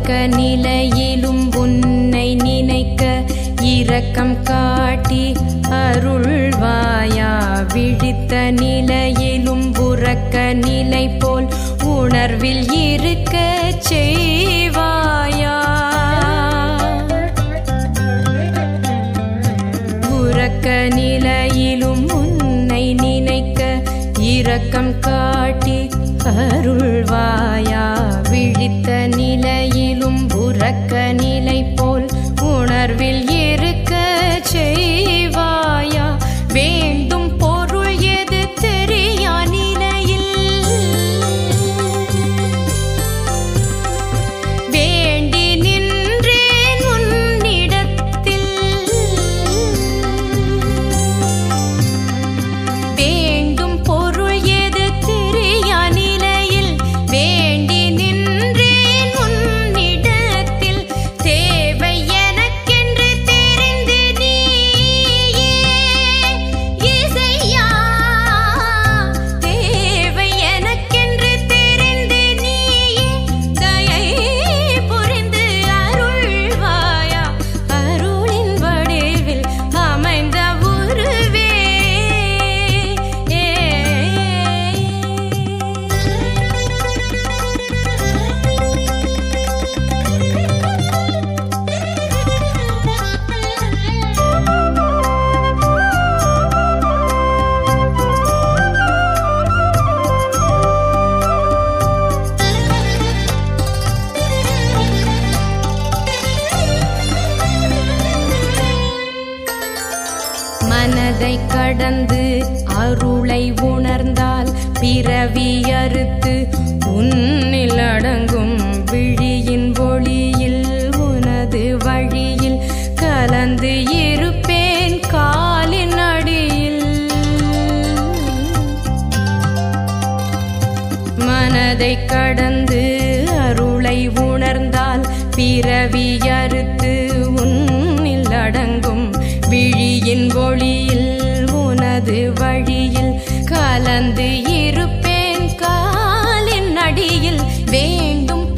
உறக்க நிலையிலும் உன்னை நினைக்க இரக்கம் காட்டி அருள்வாயா விழித்த நிலையிலும் உறக்க நிலை போல் உணர்வில் இருக்க செய்வாயா உறக்க நிலையிலும் உன்னை நினைக்க இரக்கம் காட்டி அருள்வாயா விழித்த நிலையிலும் உறக்க நிலை போல் உணர்வில் இருக்க செய்வாயா வேண்டும் பொருள் எது தெரியா நிலையில் வேண்டி நின்றேன் உன்னிடத்தில் வேண்டும் பொருள் எது தெரியா நிலையில் வேண்டி நின்றேன் உன்னிடத்தில் தேவை எனக்கென்று தெரிந்து நீயே இசையா தேவை எனக்கென்று தெரிந்து நீயே தயை புரிந்து அருள்வாயா அருளின் வடிவில் அமைந்த உருவே மனதை கடந்து அருளை உணர்ந்தால் பிறவி அறுத்து உன்னில் அடங்கும் விழியின் ஒளியில் உனது வழியில் கலந்து இருப்பேன் காலின் அடியில் மனதை கடந்து அருளை உணர்ந்தால் பிறவி அறுத்து உன்னில் அடங்கும் விழியின் ஒளியில் உனது வழியில் கலந்து இருப்பேன் காலின் அடியில் வேண்டும்